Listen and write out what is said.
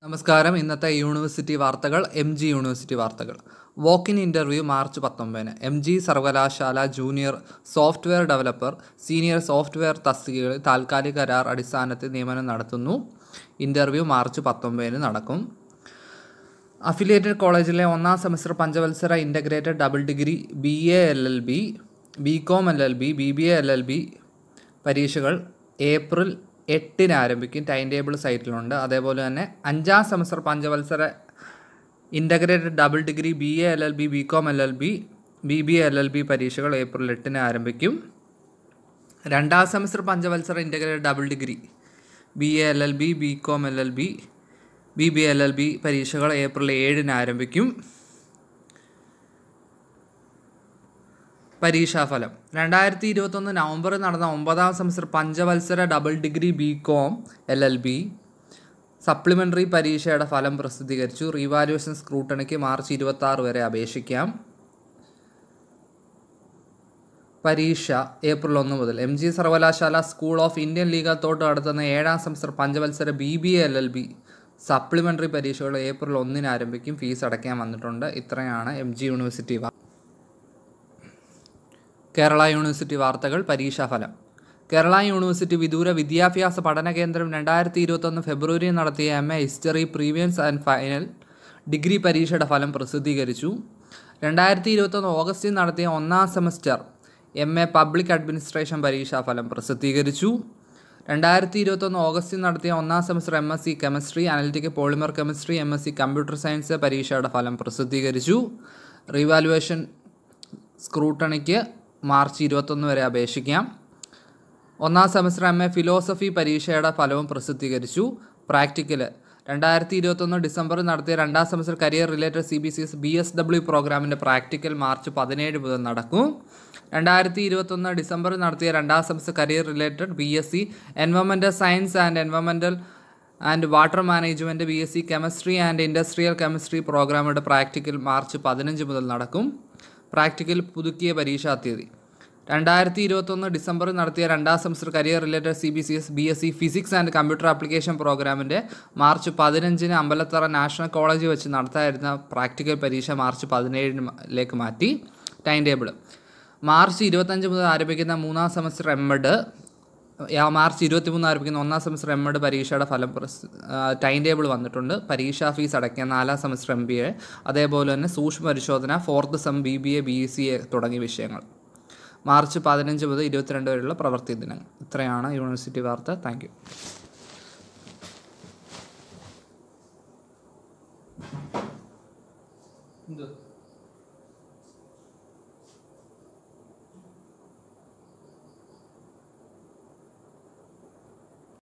നമസ്കാരം ഇന്നത്തെ യൂണിവേഴ്സിറ്റി വാർത്തകൾ എം ജി യൂണിവേഴ്സിറ്റി വാർത്തകൾ വോക്ക് ഇൻ ഇൻ്റർവ്യൂ മാർച്ച് പത്തൊമ്പതിന് എം ജി സർവകലാശാല junior software developer senior software തസ്തികകളിൽ താൽക്കാലിക കരാർ അടിസ്ഥാനത്തിൽ നിയമനം നടത്തുന്നു ഇൻ്റർവ്യൂ മാർച്ച് പത്തൊമ്പതിന് നടക്കും അഫിലിയേറ്റഡ് കോളേജിലെ ഒന്നാം സെമസ്റ്റർ പഞ്ചവത്സര integrated double degree B A L L B B com L L B B B A L L B പരീക്ഷകൾ ഏപ്രിൽ എട്ടിന് ആരംഭിക്കും ടൈം ടേബിൾ സൈറ്റിലുണ്ട് അതേപോലെ തന്നെ അഞ്ചാം സെമസ്റ്റർ പഞ്ചവത്സര integrated double degree B A L L B B com L L B B B L L B പരീക്ഷകൾ April എട്ടിന് ആരംഭിക്കും രണ്ടാം സെമസ്റ്റർ പഞ്ചവത്സര integrated double degree B A L L B B com L L B B B L L B പരീക്ഷകൾ April ഏഴിന് ആരംഭിക്കും പരീക്ഷാഫലം രണ്ടായിരത്തി ഇരുപത്തൊന്ന് നവംബറിൽ നടന്ന ഒമ്പതാം സെമസ്റ്റർ പഞ്ചവത്സര double degree B com L L B supplementary പരീക്ഷയുടെ ഫലം പ്രസിദ്ധീകരിച്ചു റീവാലുവേഷൻ സ്ക്രൂട്ടണിക്ക് മാർച്ച് ഇരുപത്തി ആറ് വരെ അപേക്ഷിക്കാം പരീക്ഷ ഏപ്രിൽ ഒന്ന് മുതൽ എം ജി സർവകലാശാല school of Indian legal thought നടത്തുന്ന ഏഴാം സെമസ്റ്റർ പഞ്ചവത്സര B B A L L B supplementary പരീക്ഷകൾ ഏപ്രിൽ ഒന്നിന് ആരംഭിക്കും ഫീസ് അടയ്ക്കാൻ വന്നിട്ടുണ്ട് ഇത്രയാണ് എം ജി യൂണിവേഴ്സിറ്റി വാ- കേരള യൂണിവേഴ്സിറ്റി വാർത്തകൾ പരീക്ഷാഫലം കേരള യൂണിവേഴ്സിറ്റി വിദൂര വിദ്യാഭ്യാസ പഠന കേന്ദ്രം രണ്ടായിരത്തി ഇരുപത്തൊന്ന് ഫെബ്രുവരിയിൽ നടത്തിയ M A history previous and final degree പരീക്ഷയുടെ ഫലം പ്രസിദ്ധീകരിച്ചു രണ്ടായിരത്തി ഇരുപത്തൊന്ന് ഓഗസ്റ്റിൽ നടത്തിയ ഒന്നാം semester M A public administration പരീക്ഷാ ഫലം പ്രസിദ്ധീകരിച്ചു രണ്ടായിരത്തി ഇരുപത്തൊന്ന് ഓഗസ്റ്റിൽ നടത്തിയ ഒന്നാം semester M S C chemistry analytic polymer chemistry M S C computer science പരീക്ഷയുടെ ഫലം പ്രസിദ്ധീകരിച്ചു റീവാലുവേഷൻ സ്ക്രൂട്ടണിക്ക് മാർച്ച് ഇരുപത്തൊന്ന് വരെ അപേക്ഷിക്കാം ഒന്നാം സെമസ്റ്റർ എം എ ഫിലോസഫി പരീക്ഷയുടെ ഫലവും പ്രസിദ്ധീകരിച്ചു പ്രാക്ടിക്കൽ രണ്ടായിരത്തി ഇരുപത്തൊന്ന് ഡിസംബറിൽ നടത്തിയ രണ്ടാം semester career related C B C S B S W പ്രോഗ്രാമിൻ്റെ പ്രാക്ടിക്കൽ മാർച്ച് പതിനേഴ് മുതൽ നടക്കും രണ്ടായിരത്തി ഇരുപത്തൊന്ന് ഡിസംബറിൽ നടത്തിയ രണ്ടാം semester career related B S C environmental science and environmental and water management B S C chemistry and industrial chemistry പ്രോഗ്രാമുടെ പ്രാക്ടിക്കൽ മാർച്ച് പതിനഞ്ച് മുതൽ നടക്കും പ്രാക്ടിക്കൽ പുതുക്കിയ പരീക്ഷാ തീയതി രണ്ടായിരത്തി ഇരുപത്തൊന്ന് ഡിസംബറിൽ നടത്തിയ രണ്ടാം semester career related C B C S B S C physics and computer application പ്രോഗ്രാമിൻ്റെ മാർച്ച് പതിനഞ്ചിന് അമ്പലത്തറ നാഷണൽ കോളേജ് വെച്ച് നടത്തായിരുന്ന പ്രാക്ടിക്കൽ പരീക്ഷ മാർച്ച് പതിനേഴിലേക്ക് മാറ്റി ടൈം ടേബിൾ മാർച്ച് ഇരുപത്തഞ്ച് മുതൽ ആരംഭിക്കുന്ന മൂന്നാം സെമസ്റ്റർ എമ്മഡ് മാർച്ച് ഇരുപത്തി മൂന്ന് ആരംഭിക്കുന്ന ഒന്നാം സെമസ്റ്റർ എമ്മഡ് പരീക്ഷയുടെ ഫലം പ്രസ്- ആ, ടൈം ടേബിൾ വന്നിട്ടുണ്ട് പരീക്ഷാ ഫീസ് അടയ്ക്കാൻ നാലാം സെമസ്റ്റർ എം ബി എ അതേപോലെ തന്നെ സൂക്ഷ്മ പരിശോധന fourth sem B B A B C A തുടങ്ങിയ വിഷയങ്ങൾ മാർച്ച് പതിനഞ്ച് മുതൽ ഇരുപത്തിരണ്ട് വരെയുള്ള പ്രവൃത്തി ദിനങ്ങൾ ഇത്രയാണ് യൂണിവേഴ്സിറ്റി വാർത്ത താങ്ക് യു